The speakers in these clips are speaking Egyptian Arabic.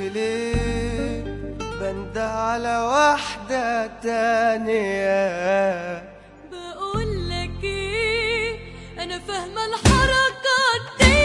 ليه بنده على واحدة تانية بقول لك ايه انا فاهمه الحركات دي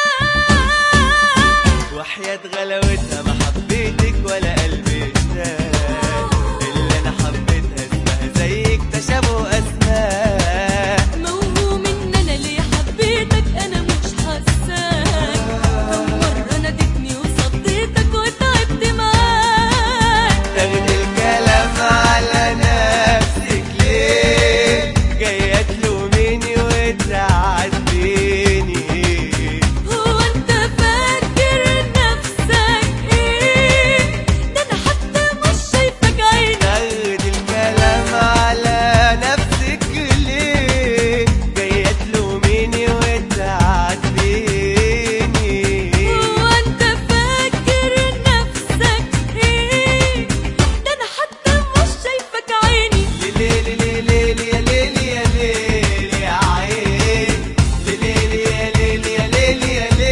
وحياة غلاوتها ما حبيتك ولا قلبي اشتاق اللي انا حبيتها اسمها زيك تشابه اسماء موهوم ان انا ليه حبيتك انا مش حاساك كم مره ناديتني وصديتك وتعبت معاك تاخد الكلام على نفسك ليه جاية تلوميني وتعاتبيني هو انت فاكر نفسك ايه ده انا حتى مش شايفك عيني تاخد الكلام على نفسك ليه جاية تلوميني وتعاتبيني هو انت فاكر نفسك ايه ده انا حتى مش شايفك عيني ليلي ليلي يا ليلي يا ليلي يا عين ليلي يا ليلي يا ليلي يا ليلي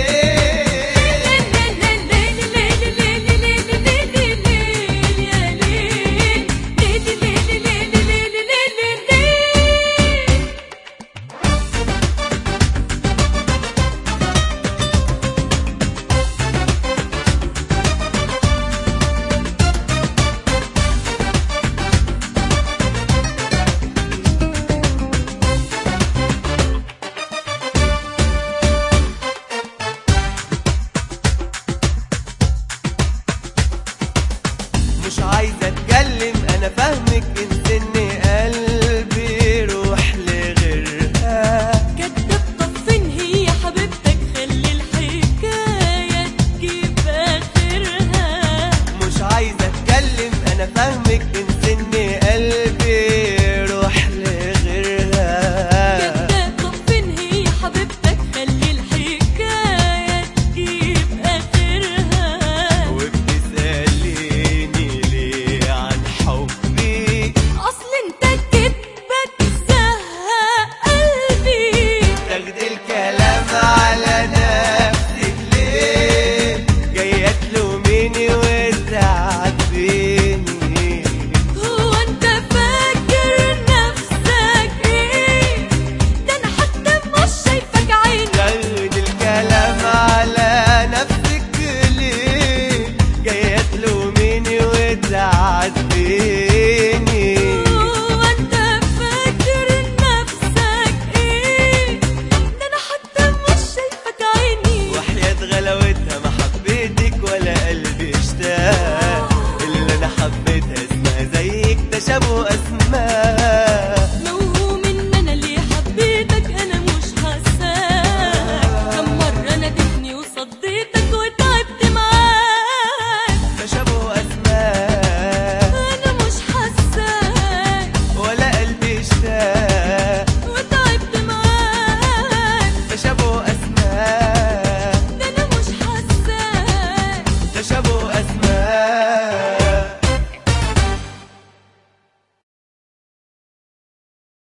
مش عايزة اتكلم انا فاهمك انت ان قلبي روح لغيرها كدب طفن هي حبيبتك خلي الحكاية تجيب آخرها مش عايزة اتكلم انا فاهمك انت ان قلبي روح لغيرها كداب طفن هي حبيبتك خلي الحكاية تجيب آخرها وبتسأليني ليه عن حبي أصل أنت كدبك زهق قلبي تاخد الكلام على نفسك ليه جاية تلوميني وتعاتبيني هو أنت فاكر نفسك إيه ده أنا حتى مش شايفك عيني تاخد الكلام على نفسك ليه جاية تلوميني وتعاتبيني هو أنت فاكر نفسك إيه ده أنا حتى مش شايفك عيني وحياة غلاوتها ما حبيتك ولا قلبي اشتاق اللي انا حبيتها اسمها زيك تشابه